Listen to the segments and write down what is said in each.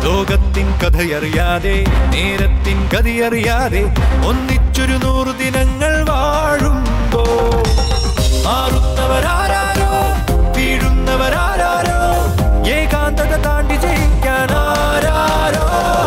ലോകത്തിൻ കഥയറിയാതെ നേരത്തിൻ ഗതിയറിയാതെ ഒന്നിച്ചൊരു നൂറു ദിനങ്ങൾ വാഴുമ്പോ മാറുന്നവരാരോ വീഴുന്നവരാരോ ഏകാന്തത താണ്ടി ജയിക്കാൻ ആരാരോ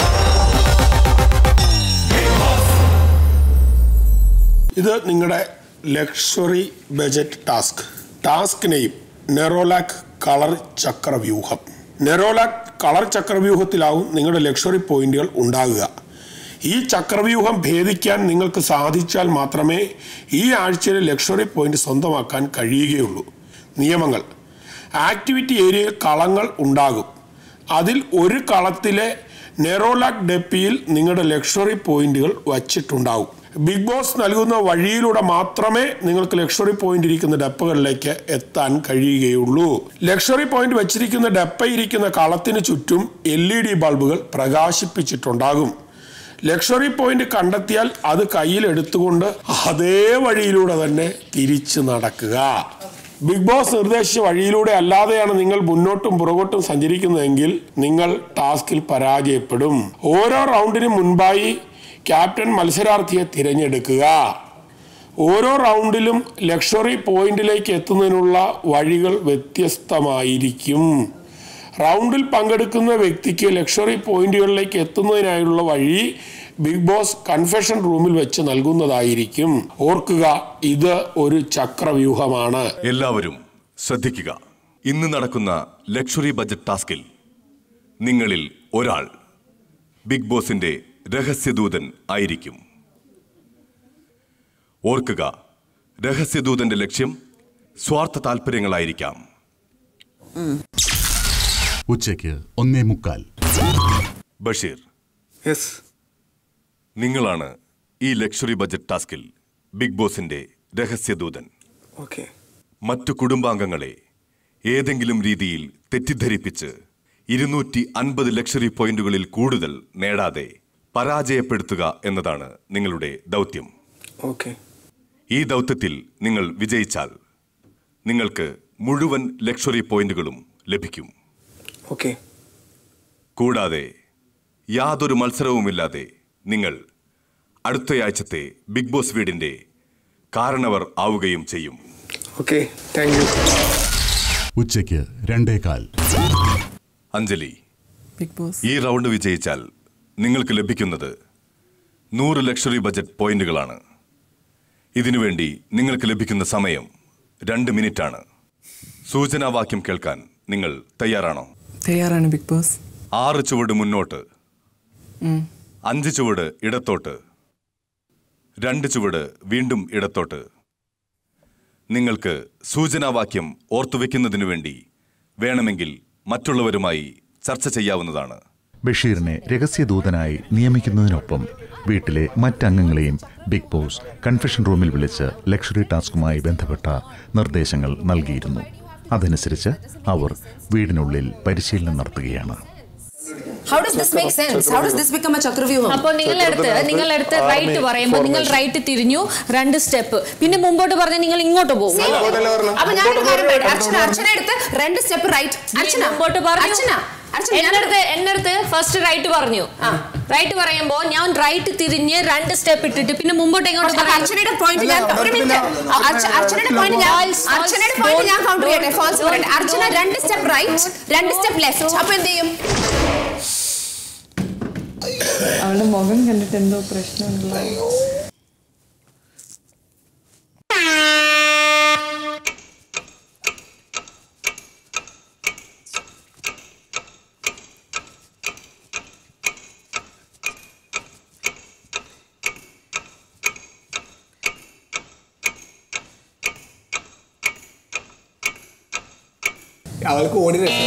ഇത് നിങ്ങളുടെ luxury budget task task name Nerolac colour ചക്രവ്യൂഹം നെറോലാക് കളർ ചക്രവ്യൂഹത്തിലാവും നിങ്ങളുടെ ലക്ഷറി പോയിന്റുകൾ ഉണ്ടാകുക ഈ ചക്രവ്യൂഹം ഭേദിക്കാൻ നിങ്ങൾക്ക് സാധിച്ചാൽ മാത്രമേ ഈ ആഴ്ചയിലെ ലക്ഷറി പോയിന്റ് സ്വന്തമാക്കാൻ കഴിയുകയുള്ളൂ നിയമങ്ങൾ ആക്ടിവിറ്റി ഏരിയയിൽ കളങ്ങൾ ഉണ്ടാകും അതിൽ ഒരു കളത്തിലെ നെറോലാക് ഡെപ്പിയിൽ നിങ്ങളുടെ ലക്ഷറി പോയിന്റുകൾ വച്ചിട്ടുണ്ടാവും ബിഗ് ബോസ് നൽകുന്ന വഴിയിലൂടെ മാത്രമേ നിങ്ങൾക്ക് ലക്ഷറി പോയിന്റ് ഇരിക്കുന്ന ഡപ്പകളിലേക്ക് എത്താൻ കഴിയുകയുള്ളൂ ലക്ഷറി പോയിന്റ് വെച്ചിരിക്കുന്ന ഡപ്പ ഇരിക്കുന്ന കളത്തിന് ചുറ്റും എൽ ഇ ഡി ബൾബുകൾ പ്രകാശിപ്പിച്ചിട്ടുണ്ടാകും ലക്ഷറി പോയിന്റ് കണ്ടെത്തിയാൽ അത് കയ്യിൽ എടുത്തുകൊണ്ട് അതേ വഴിയിലൂടെ തന്നെ തിരിച്ചു നടക്കുക ബിഗ് ബോസ് നിർദ്ദേശിച്ച വഴിയിലൂടെ അല്ലാതെയാണ് നിങ്ങൾ മുന്നോട്ടും പുറകോട്ടും സഞ്ചരിക്കുന്നതെങ്കിൽ നിങ്ങൾ ടാസ്കിൽ പരാജയപ്പെടും ഓരോ റൗണ്ടിനും മുൻപായി ക്യാപ്റ്റൻ മത്സരാർത്ഥിയെ തിരഞ്ഞെടുക്കുക ഓരോ റൗണ്ടിലും ലക്ഷറി പോയിന്റിലേക്ക് എത്തുന്നതിനുള്ള വഴികൾ വ്യത്യസ്തമായിരിക്കും റൗണ്ടിൽ പങ്കെടുക്കുന്ന വ്യക്തിക്ക് ലക്ഷറി പോയിന്റുകളിലേക്ക് എത്തുന്നതിനായുള്ള വഴി ബിഗ് ബോസ് കൺഫെഷൻ റൂമിൽ വെച്ച് നൽകുന്നതായിരിക്കും ഓർക്കുക ഇത് ഒരു ചക്രവ്യൂഹമാണ് എല്ലാവരും ശ്രദ്ധിക്കുക ഇന്ന് നടക്കുന്ന ലക്ഷറി ബജറ്റ് ടാസ്കിൽ നിങ്ങളിൽ ഒരാൾ ബിഗ് ബോസിന്റെ രഹസ്യദൂതൻ ആയിരിക്കും ഓർക്കുക രഹസ്യദൂതന്റെ ലക്ഷ്യം സ്വാർത്ഥ താല്പര്യങ്ങളായിരിക്കാം ഉച്ചയ്ക്ക് ഒന്നേ മുക്കാൽ ബഷീർ യെസ് നിങ്ങളാണ് ഈ ലക്ഷറി ബജറ്റ് ടാസ്കിൽ ബിഗ് ബോസിന്റെ രഹസ്യദൂതൻ ഓക്കെ മറ്റു കുടുംബാംഗങ്ങളെ ഏതെങ്കിലും രീതിയിൽ തെറ്റിദ്ധരിപ്പിച്ച് ഇരുന്നൂറ്റി അൻപത് ലക്ഷറി പോയിന്റുകളിൽ കൂടുതൽ നേടാതെ പരാജയപ്പെടുത്തുക എന്നതാണ് നിങ്ങളുടെ ദൗത്യം ഓക്കെ ഈ ദൗത്യത്തിൽ നിങ്ങൾ വിജയിച്ചാൽ നിങ്ങൾക്ക് മുഴുവൻ ലക്ഷറി പോയിന്റുകളും ലഭിക്കും ഓക്കെ കൂടാതെ യാതൊരു മത്സരവുമില്ലാതെ നിങ്ങൾ അടുത്തയാഴ്ചത്തെ ബിഗ് ബോസ് വീടിന്റെ കാരണവർ ആവുകയും ചെയ്യും ഓക്കെ താങ്ക് യു ഉച്ചയ്ക്ക് രണ്ടേകാൽ അഞ്ജലി ബിഗ് ബോസ് ഈ റൗണ്ട് വിജയിച്ചാൽ നിങ്ങൾക്ക് ലഭിക്കുന്നത് നൂറ് ലക്ഷറി ബജറ്റ് പോയിന്റുകളാണ് ഇതിനുവേണ്ടി നിങ്ങൾക്ക് ലഭിക്കുന്ന സമയം രണ്ട് മിനിറ്റാണ് സൂചനാവാക്യം കേൾക്കാൻ നിങ്ങൾ തയ്യാറാണോ തയ്യാറാണ് ബിഗ് ബോസ് ആറ് ചുവട് മുന്നോട്ട് അഞ്ച് ചുവട് ഇടത്തോട്ട് രണ്ട് ചുവട് വീണ്ടും ഇടത്തോട്ട് നിങ്ങൾക്ക് സൂചനാവാക്യം ഓർത്തുവെക്കുന്നതിനു വേണ്ടി വേണമെങ്കിൽ മറ്റുള്ളവരുമായി ചർച്ച ചെയ്യാവുന്നതാണ് ബഷീറിനെ രഹസ്യദൂതനായി നിയമിക്കുന്നതിനൊപ്പം വീട്ടിലെ മറ്റംഗങ്ങളെയും ബിഗ് ബോസ് കൺഫെഷൻ റൂമിൽ വിളിച്ച് ലക്ഷറി ടാസ്കുമായി ബന്ധപ്പെട്ട നിർദ്ദേശങ്ങൾ നൽകിയിരുന്നു അതനുസരിച്ച് അവർ വീടിനുള്ളിൽ പരിശീലനം നടത്തുകയാണ് How does this make sense? How does this become a ചക്രവ്യൂഹം? അപ്പോൾ നിങ്ങളെടുത്ത് നിങ്ങളെടുത്ത് റൈറ്റ് പറയുമ്പോൾ നിങ്ങൾ റൈറ്റ് തിരിഞ്ഞു രണ്ട് സ്റ്റെപ്പ് പിന്നെ മുമ്പോട്ട് പറഞ്ഞ് നിങ്ങൾ ഇങ്ങോട്ട് പോകും അപ്പൊ ഞാൻ ഒരു കാര്യം പറയട്ടെ. അർച്ചന അർച്ചന എടുത്ത് രണ്ട് സ്റ്റെപ്പ് റൈറ്റ് അർച്ചന മുമ്പോട്ട് പറഞ്ഞു അർച്ചന അർച്ചന ഞാൻ എന്നടുത്ത് എന്നടുത്ത് ഫസ്റ്റ് റൈറ്റ് പറഞ്ഞു റൈറ്റ് പറയുമ്പോ ഞാൻ റൈറ്റ് തിരിഞ്ഞ് രണ്ട് സ്റ്റെപ്പ് ഇട്ടിട്ട് പിന്നെ മുമ്പോട്ട് എങ്ങോട്ട് അപ്പൊ അർച്ചനയുടെ പോയിന്റ് ഞാൻ ഒരു മിനിറ്റ് അർച്ച- അർച്ചനയുടെ പോയിന്റ് ഞാൻ അർച്ചനയുടെ പോയിന്റ് ഞാൻ കൗണ്ടർ ചെയ്യട്ടെ ഫാൾസ് പറയട്ടെ അർച്ചന രണ്ട് സ്റ്റെപ്പ് റൈറ്റ് രണ്ട് സ്റ്റെപ്പ് ലെഫ്റ്റ് അപ്പൊ എന്ത് ചെയ്യും അവളുടെ മുഖം കണ്ടിട്ട് എന്തോ പ്രശ്നമുണ്ടല്ലോ അവൾക്ക് ഓടി രക്ഷ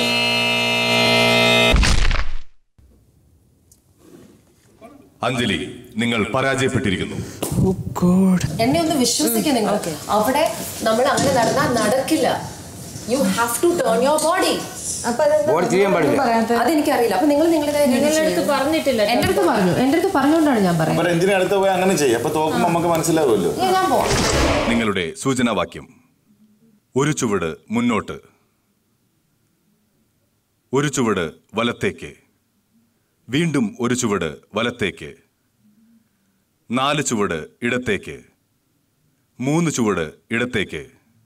അഞ്ജലി നിങ്ങൾ പരാജയപ്പെട്ടിരിക്കുന്നു എന്നെ ഒന്ന് വിശ്വസിക്കുക നിങ്ങൾ അവിടെ നമ്മൾ അങ്ങനെ നടന്നാൽ നടക്കില്ല you have to turn your body body ചെയ്യാൻ പാടില്ല അതെനിക്കറിയില്ല അപ്പൊ നിങ്ങൾ നിങ്ങളുടെ നിങ്ങളുടെ അടുത്ത് പറഞ്ഞിട്ടില്ല എന്റെ അടുത്ത് പറഞ്ഞു എന്റെ അടുത്ത് പറഞ്ഞുകൊണ്ടാണ് ഞാൻ പറയുന്നത് അപ്പൊ രഞ്ജിനി അടുത്ത് പോയി അങ്ങനെ ചെയ്യും അപ്പൊ തോക്കുമ്പോ നമുക്ക് മനസ്സിലാവുമല്ലോ ഇല്ല, ഞാൻ പോവാം നിങ്ങളുടെ സൂചനാവാക്യം ഒരു ചുവട് മുന്നോട്ട് ഒരു ചുവട് വലത്തേക്ക് വീണ്ടും ഒരു ചുവട് വലത്തേക്ക് നാല് ചുവട് ഇടത്തേക്ക് മൂന്ന് ചുവട് ഇടത്തേക്ക്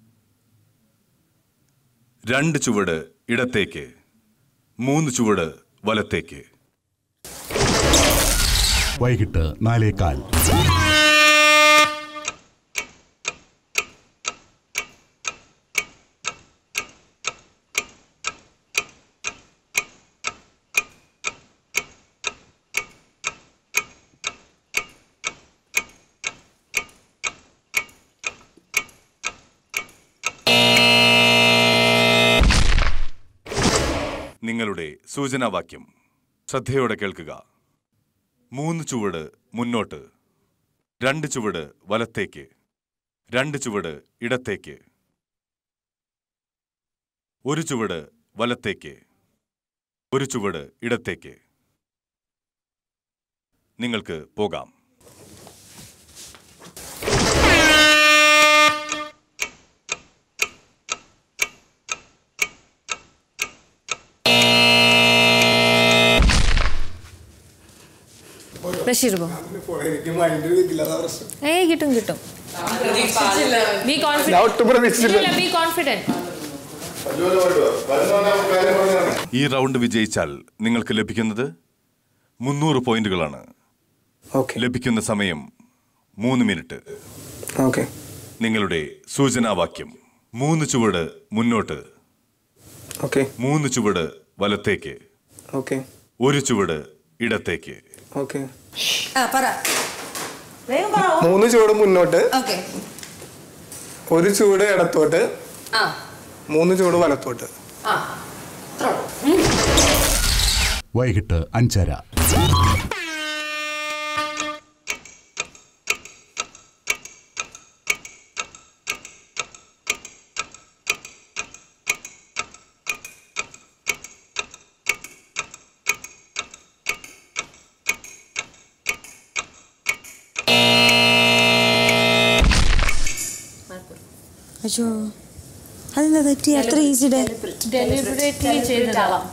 രണ്ട് ചുവട് ഇടത്തേക്ക് മൂന്ന് ചുവട് വലത്തേക്ക് വൈകിട്ട് നാലേകാൽ നിങ്ങളുടെ സൂചനാവാക്യം ശ്രദ്ധയോടെ കേൾക്കുക മൂന്ന് ചുവട് മുന്നോട്ട് രണ്ട് ചുവട് വലത്തേക്ക് രണ്ട് ചുവട് ഇടത്തേക്ക് ഒരു ചുവട് വലത്തേക്ക് ഒരു ചുവട് ഇടത്തേക്ക് നിങ്ങൾക്ക് പോകാം ബഷീർ പോ ഏയ് കിട്ടും കിട്ടും ബി ഞാൻ ഒട്ടും പ്രതീക്ഷിച്ചില്ല. ബി കോൺഫിഡന്റ് ഈ റൗണ്ട് വിജയിച്ചാൽ നിങ്ങൾക്ക് ലഭിക്കുന്നത് മുന്നൂറ് പോയിന്റുകളാണ് ലഭിക്കുന്ന സമയം മൂന്ന് മിനിറ്റ് ഓക്കെ നിങ്ങളുടെ സൂചനാവാക്യം മൂന്ന് ചുവട് മുന്നോട്ട് ഓക്കെ മൂന്ന് ചുവട് വലത്തേക്ക് ഓക്കെ ഒരു ചുവട് ഇടത്തേക്ക് ഓക്കെ ആ പറ മൂന്ന് ചുവട് മുന്നോട്ട് ഓക്കെ ഒരു ചുവട് ഇടത്തോട്ട് ആ മൂന്ന് ചുവട് വലത്തോട്ട് ആ വൈകിട്ട് അഞ്ചര അയ്യോ അതെന്താ തെറ്റി അത്ര ഈസി ഡേ ഡെലിബറേറ്റ്ലി ചെയ്തതാവാം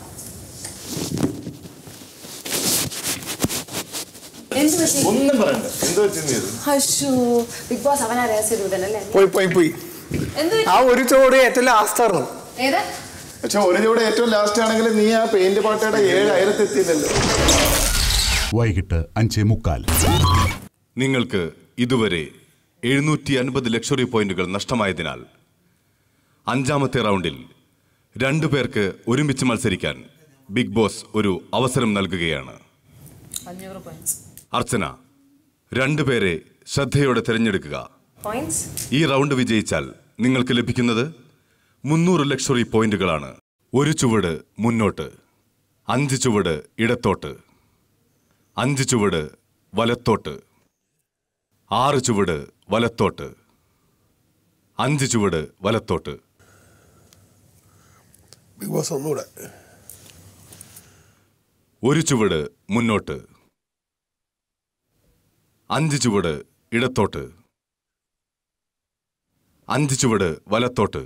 ഒന്നും പറയണ്ട എന്തോ വെച്ചു അശോ ബിഗ് ബോസ് അവനാ രഹസ്യദൂതനല്ലേ പോയി പോയി പോയി ആ ഒരു ചുവട് ഏറ്റവും ലാസ്റ്റ് ആയിരുന്നു ഏതാ പക്ഷെ ഒരു ചൂടെ ഏറ്റവും ലാസ്റ്റ് ആണെങ്കിൽ നീ ആ പെയിന്റ് പാട്ടയുടെ ഏഴ് അയലത്തെത്തിയില്ലല്ലോ വൈകിട്ട് അഞ്ചേ മുക്കാൽ നിങ്ങൾക്ക് ഇതുവരെ എഴുന്നൂറ്റി അൻപത് ലക്ഷറി പോയിന്റുകൾ നഷ്ടമായതിനാൽ അഞ്ചാമത്തെ റൗണ്ടിൽ രണ്ടു പേർക്ക് ഒരുമിച്ച് മത്സരിക്കാൻ ബിഗ് ബോസ് ഒരു അവസരം നൽകുകയാണ് അഞ്ഞൂറ് പോയിന്റ്സ് അർച്ചന രണ്ടുപേരെ ശ്രദ്ധയോടെ തിരഞ്ഞെടുക്കുക പോയിന്റ്സ് ഈ റൗണ്ട് വിജയിച്ചാൽ നിങ്ങൾക്ക് ലഭിക്കുന്നത് മുന്നൂറ് ലക്ഷറി പോയിന്റുകളാണ് ഒരു ചുവട് മുന്നോട്ട് അഞ്ച് ചുവട് ഇടത്തോട്ട് അഞ്ച് ചുവട് വലത്തോട്ട് ആറ് ചുവട് വലത്തോട്ട് അഞ്ച് ചുവട് വലത്തോട്ട് ബിഗ് ബോസ് ഒന്നുകൂടെ ഒരു ചുവട് മുന്നോട്ട് അഞ്ച് ചുവട് ഇടത്തോട്ട് അഞ്ച് ചുവട് വലത്തോട്ട്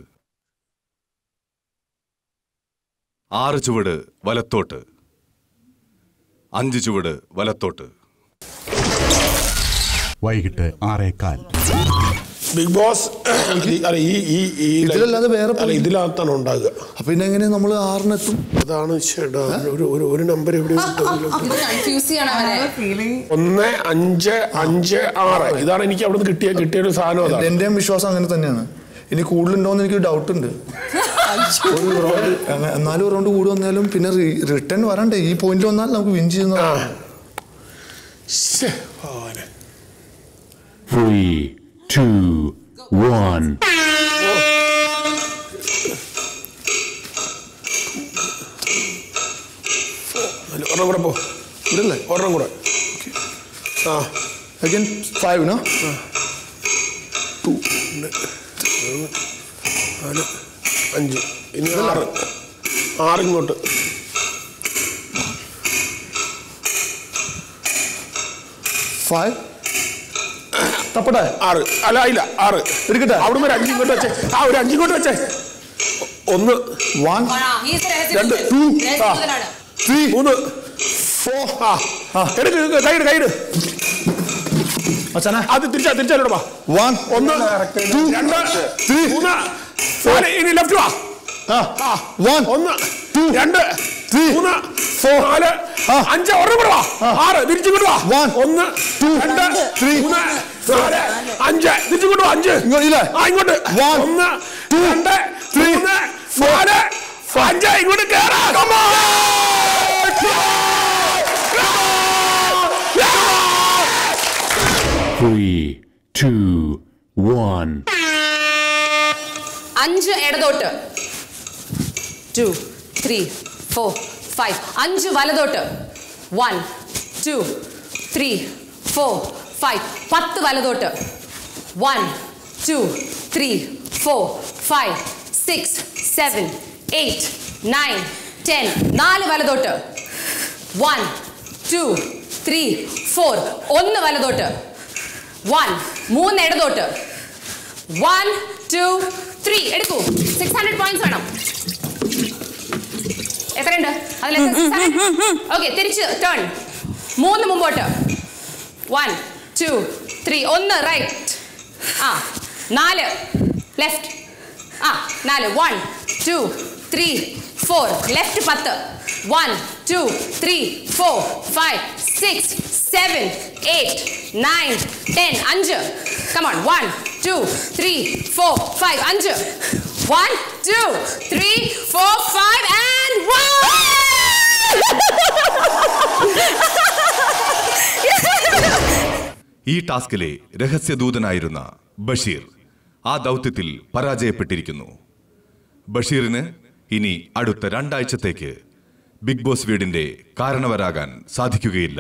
ആറ് ചുവട് വലത്തോട്ട് അഞ്ച് ചുവട് വലത്തോട്ട് വൈകിട്ട് ആറേകാൽ ബിഗ് ബോസ് അല്ല ഈ ഈ ഈ ഇതിലല്ലാതെ വേറെ അല്ല ഇതിനകത്താണ് ഉണ്ടാകുക അപ്പൊ പിന്നെ എങ്ങനെ നമ്മൾ ആറിനെത്തും അതാണ് ചേട്ടാ ഒരു ഒരു ഒരു നമ്പർ എവിടെ ഇത് കൺഫ്യൂസ് ചെയ്യണം അവരെ ഒന്ന് അഞ്ച് അഞ്ച് ആറ് ഇതാണ് എനിക്ക് അവിടുന്ന് കിട്ടിയ കിട്ടിയ ഒരു സാധനം അതാണ് എന്റെയും വിശ്വാസം അങ്ങനെ തന്നെയാണ് ഇനി കൂടുതലുണ്ടോന്ന് എനിക്ക് ഡൗട്ട് ഉണ്ട് ഒരു round, അങ്ങ- എന്നാലും ഒരു റൗണ്ട് കൂടി വന്നാലും പിന്നെ റിട്ടേൺ വരണ്ടേ ഈ പോയിന്റ് വന്നാൽ നമുക്ക് വിൻ ചെയ്യുന്ന Three, two, one. ഒരെണ്ണം കൂടെ പോ ഇവിടല്ലേ ഒരെണ്ണം കൂടെ ആ അഗൈൻ ഫൈവ് നോ ടു നാല് അഞ്ച് ഇനി ആറ് ആറ് ഇങ്ങോട്ട് ഫൈവ് തപ്പട്ടെ ആറ് അല്ല ഇല്ല ആറ് എടുക്കട്ടെ അവിടെ ഒരു അഞ്ച് ഇങ്ങോട്ട് വെച്ചേ ആ ഒരു അഞ്ച് ഇങ്ങോട്ട് വെച്ചേ ഒന്ന് വൺ രണ്ട് ടു ത്രീ മൂന്ന് ഫോർ ആ എടുക്ക് എടുക്ക് കൈയിട് കൈയിട് അത് തിരിച്ചാ തിരിച്ചാലോട് വാ വൺ ഒന്ന് ടു രണ്ട് മൂന്ന് നാല് ഇനി ലെഫ്റ്റ് വാ ആ വൺ ഒന്ന് രണ്ട് മൂന്ന് നാല് അഞ്ച് ഒരെണ്ണം കൂടെ വാ ആറ് തിരിച്ചു കൊണ്ട് വാ ഒന്ന് രണ്ട് മൂന്ന് നാല് അഞ്ച് തിരിച്ചു കൊണ്ട് വാ അഞ്ച് ആ ഇങ്ങോട്ട് ഒന്ന് രണ്ട് മൂന്ന് നാല് അഞ്ച് ഇങ്ങോട്ട് കേറാ Three, two, one. അഞ്ച് ഇടതോട്ട് ടു ത്രീ ഫോർ ഫൈവ് അഞ്ച് വലതോട്ട് one two three four five പത്ത് വലതോട്ട് one two three four five six seven eight nine ten നാല് വലതോട്ട് വൺ ടു ത്രീ ഫോർ ഒന്ന് വലതോട്ട് വൺ മൂന്ന് ഇടതോട്ട് വൺ ടു ത്രീ എടുക്കൂ സിക്സ് ഹൺഡ്രഡ് പോയിന്റ്സ് വേണം എത്രയുണ്ട് അതിൽ ഓക്കെ തിരിച്ച് ടേൺ മൂന്ന് മുമ്പോട്ട് വൺ ടു ത്രീ ഒന്ന് റൈറ്റ് ആ നാല് ലെഫ്റ്റ് ആ നാല് one two three four left പത്ത് one two three four five six seven eight nine ten അഞ്ച് come on one two three four five അഞ്ച് one two three four five and ഈ ടാസ്കിലെ രഹസ്യദൂതനായിരുന്ന ബഷീർ ആ ദൗത്യത്തിൽ പരാജയപ്പെട്ടിരിക്കുന്നു ബഷീറിന് ഇനി അടുത്ത രണ്ടാഴ്ചത്തേക്ക് ബിഗ് ബോസ് വീടിന്റെ കാരണവരാകാൻ സാധിക്കുകയില്ല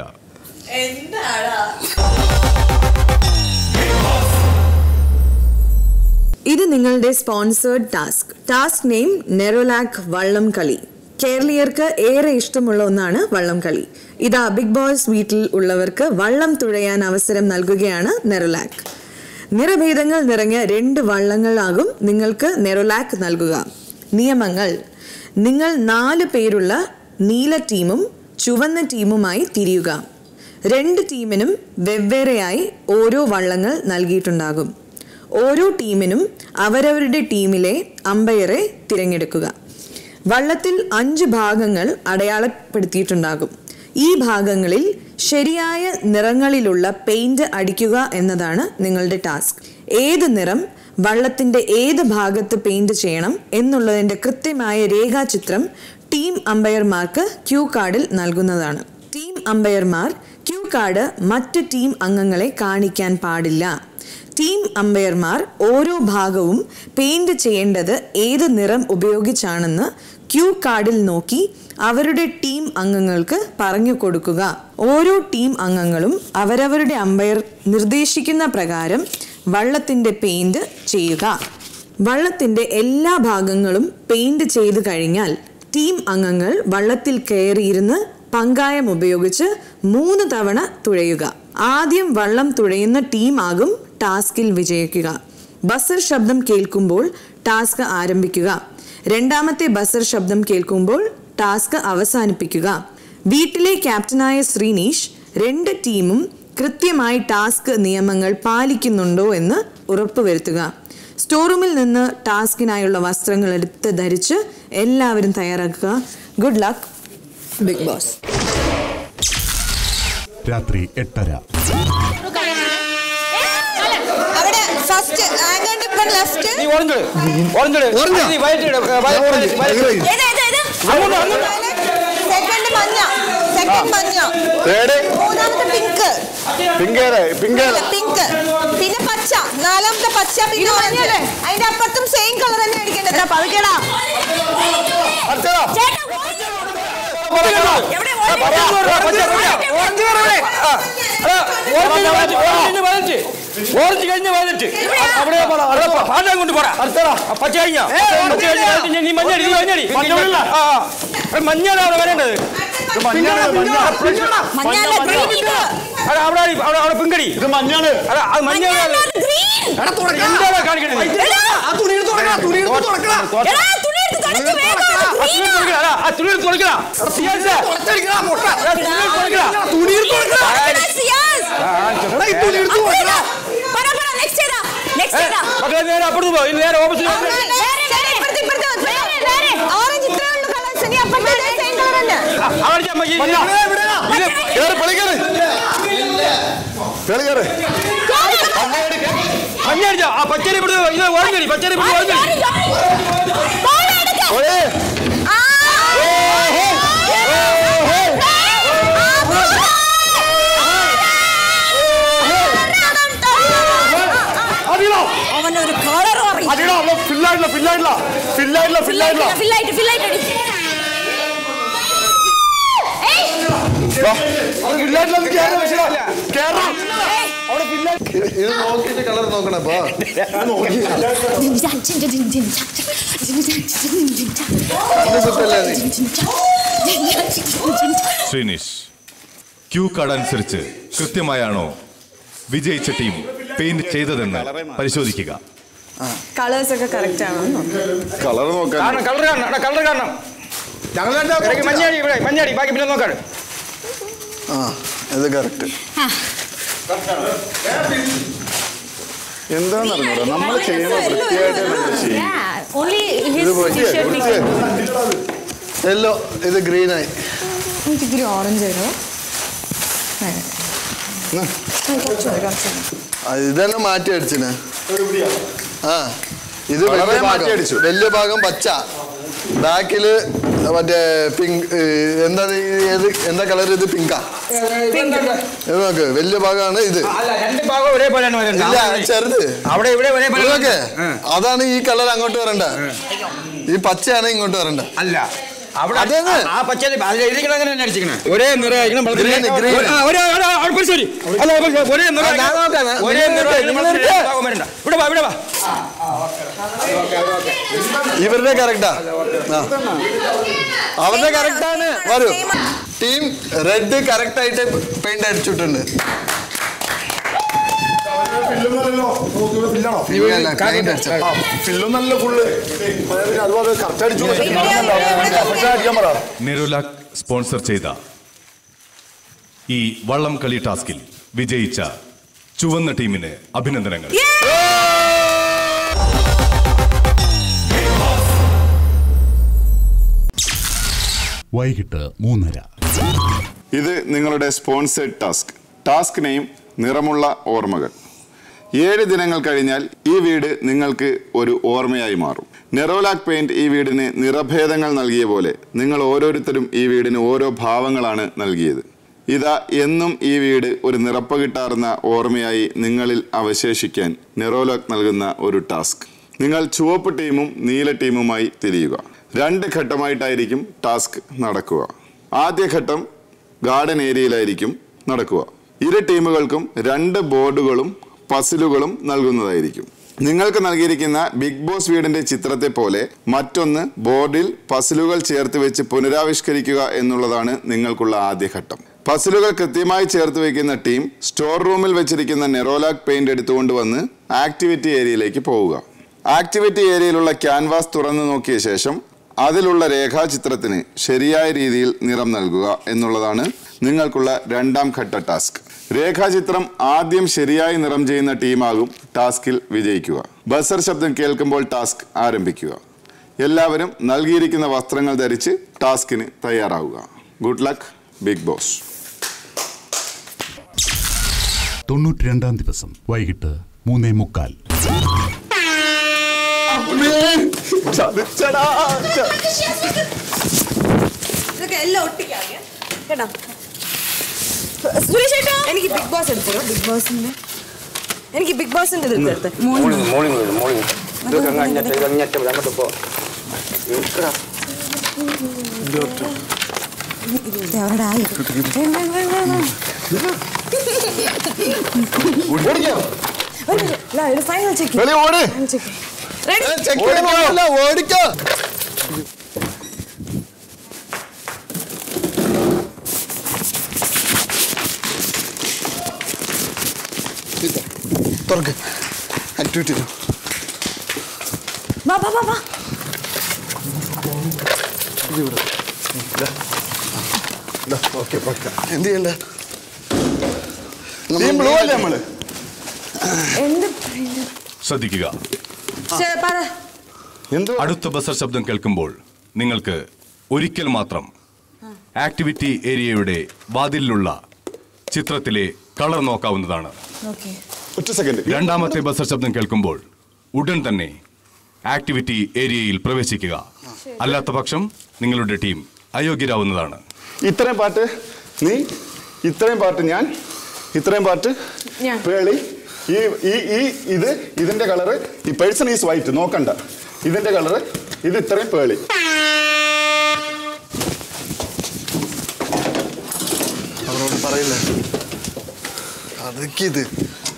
ഇത് നിങ്ങളുടെ sponsored task task name Nerolac വള്ളം കളി കേരളീയർക്ക് ഏറെ ഇഷ്ടമുള്ള ഒന്നാണ് വള്ളം കളി ഇതാ ബിഗ് ബോസ് വീട്ടിൽ ഉള്ളവർക്ക് വള്ളം തുഴയാൻ അവസരം നൽകുകയാണ് നെറോലാക്ക് നിറഭേദങ്ങൾ നിറഞ്ഞ രണ്ട് വള്ളങ്ങളാകും നിങ്ങൾക്ക് നെറോലാക്ക് നൽകുക നിയമങ്ങൾ നിങ്ങൾ നാല് പേരുള്ള നീല ടീമും ചുവന്ന ടീമുമായി തിരിയുക രണ്ട് ടീമിനും വെവ്വേറെയായി ഓരോ വള്ളങ്ങൾ നൽകിയിട്ടുണ്ടാകും ഓരോ ടീമിനും അവരവരുടെ ടീമിലെ അമ്പയറെ തിരഞ്ഞെടുക്കുക വള്ളത്തിൽ അഞ്ച് ഭാഗങ്ങൾ അടയാളപ്പെടുത്തിയിട്ടുണ്ടാകും ഈ ഭാഗങ്ങളിൽ ശരിയായ നിറങ്ങളിലുള്ള പെയിന്റ് അടിക്കുക എന്നതാണ് നിങ്ങളുടെ ടാസ്ക് ഏത് നിറം വള്ളത്തിന്റെ ഏത് ഭാഗത്ത് പെയിന്റ് ചെയ്യണം എന്നുള്ളതിന്റെ കൃത്യമായ രേഖാചിത്രം ടീം അമ്പയർമാർക്ക് ക്യൂ കാർഡിൽ നൽകുന്നതാണ് ടീം അമ്പയർമാർ ക്യൂ കാർഡ് മറ്റ് ടീം അംഗങ്ങളെ കാണിക്കാൻ പാടില്ല ടീം അമ്പയർമാർ ഓരോ ഭാഗവും പെയിന്റ് ചെയ്യേണ്ടത് ഏത് നിറം ഉപയോഗിച്ചാണെന്ന് ക്യൂ കാർഡിൽ നോക്കി അവരുടെ ടീം അംഗങ്ങൾക്ക് പറഞ്ഞു കൊടുക്കുക ഓരോ ടീം അംഗങ്ങളും അവരവരുടെ അമ്പയർ നിർദ്ദേശിക്കുന്ന പ്രകാരം വള്ളത്തിന്റെ പെയിന്റ് ചെയ്യുക വള്ളത്തിന്റെ എല്ലാ ഭാഗങ്ങളും പെയിന്റ് ചെയ്തു കഴിഞ്ഞാൽ ടീം അംഗങ്ങൾ വള്ളത്തിൽ കയറിയിരുന്ന് പങ്കായം ഉപയോഗിച്ച് മൂന്ന് തവണ തുഴയുക ആദ്യം വള്ളം തുഴയുന്ന ടീമാകും ടാസ്കിൽ വിജയിക്കുക ബസർ ശബ്ദം കേൾക്കുമ്പോൾ ടാസ്ക് ആരംഭിക്കുക രണ്ടാമത്തെ ബസർ ശബ്ദം കേൾക്കുമ്പോൾ ടാസ്ക് അവസാനിപ്പിക്കുക വീട്ടിലെ ക്യാപ്റ്റനായ ശ്രീനീഷ് രണ്ട് ടീമും കൃത്യമായി ടാസ്ക് നിയമങ്ങൾ പാലിക്കുന്നുണ്ടോ എന്ന് ഉറപ്പുവരുത്തുക സ്റ്റോർ റൂമിൽ നിന്ന് ടാസ്കിനായുള്ള വസ്ത്രങ്ങൾ എടുത്ത് ധരിച്ച് എല്ലാവരും തയ്യാറാക്കുക ഗുഡ് ലക്ക് ബിഗ് ബോസ് രാത്രി എട്ടര അവിടെ ഫസ്റ്റ് ആംഗിൾ ഡിപ്പർ ലെഫ്റ്റ് നീ ഓറഞ്ച് ഓറഞ്ച് ഓറഞ്ച് നീ വയറ്റ് ഇട് വയറ്റ് വയറ്റ് ഏത് ഏത് ഏത് അങ്ങോട്ട് അങ്ങോട്ട് സെക്കൻഡ് മഞ്ഞ സെക്കൻഡ് മഞ്ഞ Third? മൂന്നാമത്തെ പിങ്ക് പിങ്കേറെ പിങ്കേറെ പിങ്ക് പിന്നെ പച്ച നാലാമത്തെ പച്ച പിന്നെ orange. അതിന്റെ അപ്പുറത്തും സെയിം കളർ തന്നെ അടിക്കേണ്ടത് പതുക്കേടാ ഓറഞ്ച് കഴിഞ്ഞ വയലറ്റ് അവിടെ പോടാ അവിടെ പോ ആദ്യം കൊണ്ട് പോടാ പച്ച കഴിഞ്ഞ പച്ച കഴിഞ്ഞ വയലറ്റ് നീ മഞ്ഞടി നീ മഞ്ഞടി ആ മഞ്ഞാണ് അവിടെ വരേണ്ടത് അവിടെ അവിടെ അവിടെ അവിടെ പിങ്കടി ഇത് മഞ്ഞാണ് അത് മഞ്ഞാണ് എന്താണ് കാണിക്കണത് തുണി തുറക്കണം മക്കളെ നേരെ അപ്പുറത്ത് പോ ഇനി നേരെ ഓപ്പോസിറ്റ് ഓറഞ്ച് ഇത്രേ ഉള്ളൂ കളേഴ്സ് ഇനി അപ്പുറത്തെ സെയിം കളർ തന്നെ അവിടെ അമ്മ ഇത് കേറ് പളി കേറ് പളി കേറ് മഞ്ഞ അടിച്ച ആ പച്ചരി പിടിച്ച് ഇത് ഓറഞ്ചടി പച്ചരി പിടിച്ച് ഓറഞ്ചടി ഓയേ അവനൊരു കളർ അടിയടാ അവള് ഫില്ലായിട്ടില്ല ഫില്ലായിട്ടില്ല ഫില്ലായിട്ടില്ല ഫില്ലായിട്ടില്ല ഫില്ലായിട്ട് ഫില്ലായിട്ട് അടി വാ. അത് ഫില്ലായിട്ടില്ല അത് കേറാം പക്ഷേ കേറാം അവിടെ ഫില്ലായി ഇത് നോക്കിയിട്ട് കളർ നോക്കണേ അപ്പൊ ശ്രീനിഷ് ക്യൂ കാർഡ് അനുസരിച്ച് കൃത്യമായാണോ വിജയിച്ച ടീം പെയിന്റ് ചെയ്തതെന്ന് പരിശോധിക്കുക കളേഴ്സ് ഒക്കെ കറക്റ്റ് ആണോ കളർ നോക്കാൻ കാണണം കളർ കാണണം എടാ കളർ കാണണം ഇടയ്ക്ക് മഞ്ഞടി ഇവിടെ മഞ്ഞടി ബാക്കി പിന്നെ നോക്കാട് ആ ഇത് കറക്റ്റ് എന്താന്ന് അറിഞ്ഞൂടാ നമ്മൾ ചെയ്യുന്ന വൃത്തിയായിട്ട് നമ്മൾ ചെയ്യും ഇത് വൃത്തിയായി യെല്ലോ ഇത് ഗ്രീൻ ആയി എനിക്ക് ഇത്തിരി ഓറഞ്ച് വരുമോ ഉം. ആ, ഇതന്നെ മാറ്റി അടിച്ചിന് ആ ഇത് വലിയ ഭാഗം വലിയ ഭാഗം പച്ച ബാക്കില് മറ്റേ പിങ്ക് എന്താ ഇത് ഏത് എന്താ കളർ ഇത് പിങ്കാ ഇത് നോക്ക് വലിയ ഭാഗമാണ് ഇത് അല്ല രണ്ട് ഭാഗം ഒരേപോലെയാണ് ഇല്ല വരുന്നത് ചെറുത് അവിടെ ഇവിടെ ഒരേപോലെ ഇത് നോക്ക് അതാണ് ഈ കളർ അങ്ങോട്ട് വരണ്ട ഈ പച്ചയാണ് ഇങ്ങോട്ട് വരണ്ട അല്ല അവിടെ അതേന്ന്. ആ പച്ച എഴുതിക്കണം അങ്ങനെ തന്നെ അടിച്ചിരിക്കണേ ഒരേ നിറമായിരിക്കണം വെളുത്ത Green, നിറം. green. ആ, ഒരേ ഒരേ ആൾ പരിശോധി അല്ല പരിശോധി. ഒരേ നിറം ആ, ഞാൻ നോക്കാം. ഒരേ നിങ്ങൾ നിറം എടുക്ക്, നിങ്ങൾ എടുക്ക്. ഭാഗം വരണ്ട ഇവിടെ വാ ഇവിടെ വാ ഇവരുടെ കറക്റ്റാ അവരുടെ കറക്റ്റാണ് വരൂ ടീം റെഡ് കറക്റ്റ് ആയിട്ട് പെയിന്റ് അടിച്ചിട്ടുണ്ട് ഇവരല്ല, paint അടിച്ചത്. ഫില്ലും നല്ല ഫുള്ള് അതുപോലെ കറക്റ്റ് അടിച്ചു അടിക്കാൻ പറ നെരുലാക് സ്പോൺസർ ചെയ്ത ഈ വള്ളം കളി ടാസ്കിൽ വിജയിച്ച ചുവന്ന ടീമിന് അഭിനന്ദനങ്ങൾ വൈകിട്ട് മൂന്നര ഇത് നിങ്ങളുടെ സ്പോൺസേഡ് ടാസ്ക് ടാസ്ക് നെയിം നിറമുള്ള ഓർമ്മകൾ ഏഴ് ദിനങ്ങൾ കഴിഞ്ഞാൽ ഈ വീട് നിങ്ങൾക്ക് ഒരു ഓർമ്മയായി മാറും നെറോലാക് പെയിന്റ് ഈ വീടിന് നിറഭേദങ്ങൾ നൽകിയ പോലെ നിങ്ങൾ ഓരോരുത്തരും ഈ വീടിന് ഓരോ ഭാവങ്ങളാണ് നൽകിയത് ഇതാ എന്നും ഈ വീട് ഒരു നിറപ്പകിട്ടാർന്ന ഓർമ്മയായി നിങ്ങളിൽ അവശേഷിക്കാൻ നെറോലാക് നൽകുന്ന ഒരു ടാസ്ക് നിങ്ങൾ ചുവപ്പ് ടീമും നീല ടീമുമായി തിരിയുക രണ്ട് ഘട്ടമായിട്ടായിരിക്കും ടാസ്ക് നടക്കുക ആദ്യ ഘട്ടം ഗാർഡൻ ഏരിയയിലായിരിക്കും നടക്കുക ഇരു ടീമുകൾക്കും രണ്ട് ബോർഡുകളും പസിലുകളും നൽകുന്നതായിരിക്കും നിങ്ങൾക്ക് നൽകിയിരിക്കുന്ന ബിഗ് ബോസ് വീടിന്റെ ചിത്രത്തെ പോലെ മറ്റൊന്ന് ബോർഡിൽ പസിലുകൾ ചേർത്ത് വെച്ച് പുനരാവിഷ്കരിക്കുക എന്നുള്ളതാണ് നിങ്ങൾക്കുള്ള ആദ്യ ഘട്ടം പസിലുകൾ കൃത്യമായി ചേർത്ത് വയ്ക്കുന്ന ടീം സ്റ്റോർ റൂമിൽ വെച്ചിരിക്കുന്ന നെറോലാക് പെയിന്റ് എടുത്തുകൊണ്ട് വന്ന് ആക്ടിവിറ്റി ഏരിയയിലേക്ക് പോവുക ആക്ടിവിറ്റി ഏരിയയിലുള്ള ക്യാൻവാസ് തുറന്നു നോക്കിയ ശേഷം അതിലുള്ള രേഖാചിത്രത്തിന് ശരിയായ രീതിയിൽ നിറം നൽകുക എന്നുള്ളതാണ് നിങ്ങൾക്കുള്ള രണ്ടാം ഘട്ട ടാസ്ക് രേഖാചിത്രം ആദ്യം ശരിയായി നിറം ചെയ്യുന്ന ടീമാകും ടാസ്കിൽ വിജയിക്കുക ബസർ ശബ്ദം കേൾക്കുമ്പോൾ ടാസ്ക് ആരംഭിക്കുക എല്ലാവരും നൽകിയിരിക്കുന്ന വസ്ത്രങ്ങൾ ധരിച്ച് ടാസ്കിന് തയ്യാറാവുക ഗുഡ് ലക്ക് ബിഗ് ബോസ് തൊണ്ണൂറ്റി രണ്ടാം ദിവസം വൈകിട്ട് മൂന്നേ മുക്കാൽ ഇതൊക്കെ എല്ലാം ഒട്ടിക്കാം കേട്ടോ സുരേഷ് ഏട്ടാ എനിക്ക് ബിഗ് ബോസ് എടുത്തോ ബിഗ് ബോസിന്റെ എനിക്ക് ബിഗ് ബോസിന്റെ ഇത് എടുത്ത് മോർണിംഗ് മോർണിംഗ് വരും മോർണിംഗ് ഇതൊക്കെ അങ്ങ് അങ്ങോട്ട് ഇത് അങ്ങോട്ട് ഇവിടെ അങ്ങോട്ട് പോ ഇരിക്കടാ. അവരുടെ ആയി ഫൈനൽ ചെക്ക് വെളി ഓട് ചെക്ക് ഓടിക്കോ ഓടിക്കോ ഇത് തുറക്ക് ആക്ടിവിറ്റി വാ വാ വാ വാ ഓക്കെ എന്ത് ചെയ്യണ്ടേ ടീം ബ്ലൂ അല്ലേ നമ്മള് എന്ത് ശ്രദ്ധിക്കുക ശരി, പറ അടുത്ത ബസർ ശബ്ദം കേൾക്കുമ്പോൾ നിങ്ങൾക്ക് ഒരിക്കൽ മാത്രം ആക്ടിവിറ്റി ഏരിയയുടെ വാതിലിലുള്ള ചിത്രത്തിലെ കളർ നോക്കാവുന്നതാണ് ഒറ്റ സെക്കൻഡ് രണ്ടാമത്തെ ബസർ ശബ്ദം കേൾക്കുമ്പോൾ ഉടൻ തന്നെ ആക്ടിവിറ്റി ഏരിയയിൽ പ്രവേശിക്കുക അല്ലാത്ത പക്ഷം നിങ്ങളുടെ ടീം അയോഗ്യരാവുന്നതാണ് ഇത്രയും പാട്ട് നീ ഇത്രയും പാട്ട് ഞാൻ ഇത്രയും പാട്ട് ഞാൻ. പേളി ഈ ഈ ഈ ഇത് ഇതിന്റെ കളറ് ഈ പേഴ്സൺ ഈസ് വൈറ്റ് നോക്കണ്ട ഇതിന്റെ കളറ് ഇത് ഇത്രയും പേളി അവരോട് പറയില്ല അതൊക്കെ ഇത്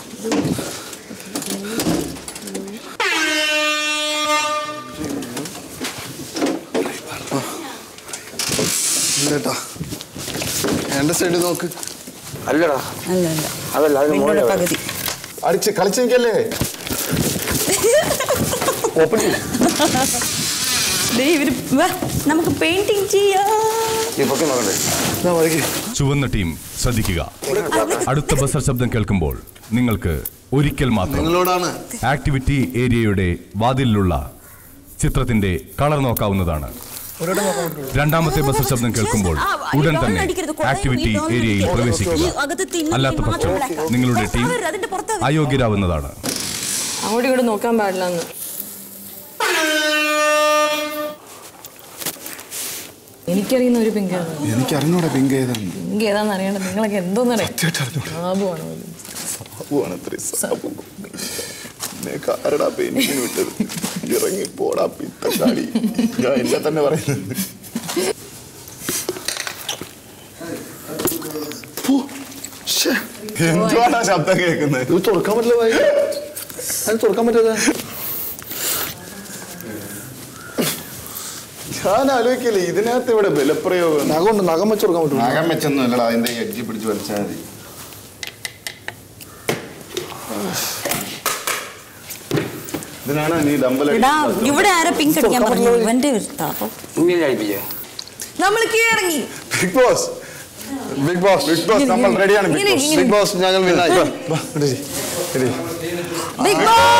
ഇല്ലട്ടാ എന്റെ സൈഡ് നോക്ക് അല്ലടാ അല്ല അല്ല അതല്ല അതിന് വിൻഡോയുടെ മുകളിൽ പകുതി അടിച്ച് കളിച്ച് നിൽക്കല്ലേ ദേ ഇവര് വാ, നമുക്ക് പെയിന്റിങ് ചെയ്യാം ചുവന്ന ടീം ശ്രദ്ധിക്കുക അടുത്ത ബസർ ശബ്ദം കേൾക്കുമ്പോൾ നിങ്ങൾക്ക് ഒരിക്കൽ മാത്രം നിങ്ങളോടാണ് ആക്ടിവിറ്റി ഏരിയയുടെ വാതിലിലുള്ള ചിത്രത്തിന്റെ കളർ നോക്കാവുന്നതാണ് രണ്ടാമത്തെ ബസർ ശബ്ദം കേൾക്കുമ്പോൾ ഉടൻ തന്നെ ആക്ടിവിറ്റി ഏരിയയിൽ പ്രവേശിക്കുക അല്ലാത്ത പക്ഷം നിങ്ങളുടെ ടീം അയോഗ്യരാവുന്നതാണ് അങ്ങോട്ടും ഇങ്ങോട്ട് നോക്കാൻ പാടില്ല എന്ന് എനിക്കറിയുന്ന ഒരു പിങ്ക് എനിക്ക് അറിഞ്ഞൂടാ പിങ്ക് ഏതാണ് പിങ്ക് ഏതാന്ന് അറിയണ്ട നിങ്ങളൊക്കെ എന്തോന്നറിയാം സാബുവാണ് പോലും. സാബുവാണ് ഇത്രയും സാബു നിനക്ക് ആരടാ പെയിന്റിങ്ങിന് വിട്ടത് ഇറങ്ങി പോടാ പിത്തക്കാടി ഞാൻ എന്നെ തന്നെ പറയുന്നത് ഫു, ശ്ശേ, എന്തുവാണ് ആ ശബ്ദം കേൾക്കുന്നത് ഇത് തുറക്കാൻ പറ്റില്ല ഭായി അത് തുറക്കാൻ പറ്റാതെ ഞാൻ ആലോചിക്കില്ലേ ഇതിനകത്ത് ഇവിടെ ബലപ്രയോഗം നഖമുണ്ട് നഖം വെച്ച് തുറക്കാൻ പറ്റും നഖം വെച്ചൊന്നും അല്ലടാ അതിന്റെ എഡ്ജി പിടിച്ച് വലിച്ചാൽ മതി ഇതിനാണ് നീ ഡമ്പൽ എടാ ഇവിടെ ആരാ പിങ്ക് അടിക്കാൻ പറഞ്ഞു ഇവന്റെ ഒരു താപം നമ്മൾ കീഴടങ്ങി Bigg Boss Bigg Boss Bigg Boss നമ്മൾ റെഡിയാണ് ബിഗ് ഇങ്ങനെ, ബോസ് ഇങ്ങനെ. ബിഗ് ബോസ് ഞങ്ങൾ വിനായി ബിഗ്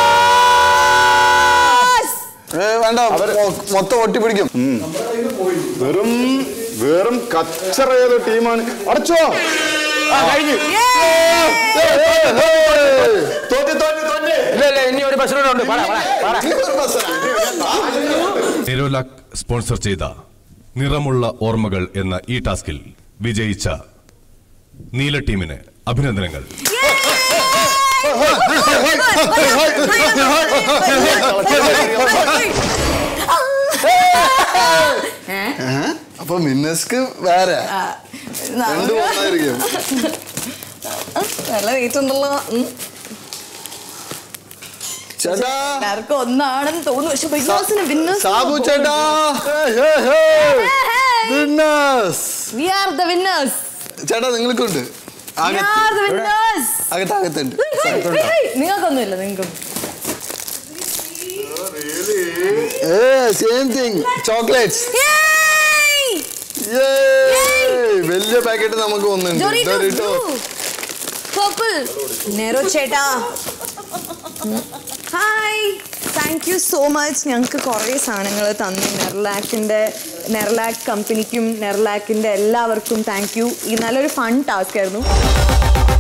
ബോസ് വേണ്ട മൊ- മൊത്തം ഒട്ടിപ്പിടിക്കും വെറും വെറും കച്ചറ ഏതോ ടീമാണ് അടച്ചോ ആ, കഴിഞ്ഞു തോറ്റ് തോറ്റ് തോറ്റ് ഇല്ല ഇല്ല ഇനി ഒരു ബസ്സിലൂടെ ഉണ്ട് പാടാ പാടാ എരോലാക് സ്പോൺസർ ചെയ്ത നിറമുള്ള ഓർമ്മകൾ എന്ന ഈ ടാസ്കിൽ വിജയിച്ച നീല ടീമിന് അഭിനന്ദനങ്ങൾ അപ്പൊ മിന്നസ്ക്ക് വേറെ രണ്ട് മൂന്നായിരിക്കും നല്ല റേറ്റ് ഉണ്ടല്ലോ ഉം. ചേട്ടാ എല്ലാവർക്കും ഒന്നാണെന്ന് തോന്നുന്നു പക്ഷെ ബിഗ് ബോസിന് വിന്നേഴ്സ് സാബു ചേട്ടാ winners we are the winners ചേട്ടാ നിങ്ങൾക്കുണ്ട് വി ആർ ദ വിന്നേഴ്സ് അകത്ത് അകത്തുണ്ട് നിങ്ങൾക്കൊന്നുമില്ല നിങ്ങൾക്കൊന്നും ഏ സെയിം തിങ് ചോക്ലേറ്റ്സ് വലിയ പാക്കറ്റ് നമുക്ക് ഒന്നുണ്ട് Doritos. പർപ്പിൾ നെറോ ചേട്ടാ hi thank you so much ഞങ്ങൾക്ക് കുറേ സാധനങ്ങൾ തന്നു നെർലാക്കിൻ്റെ നെർലാക്ക് കമ്പനിക്കും നെർലാക്കിൻ്റെ എല്ലാവർക്കും താങ്ക് യു ഈ നല്ലൊരു ഫൺ ടാസ്ക് ആയിരുന്നു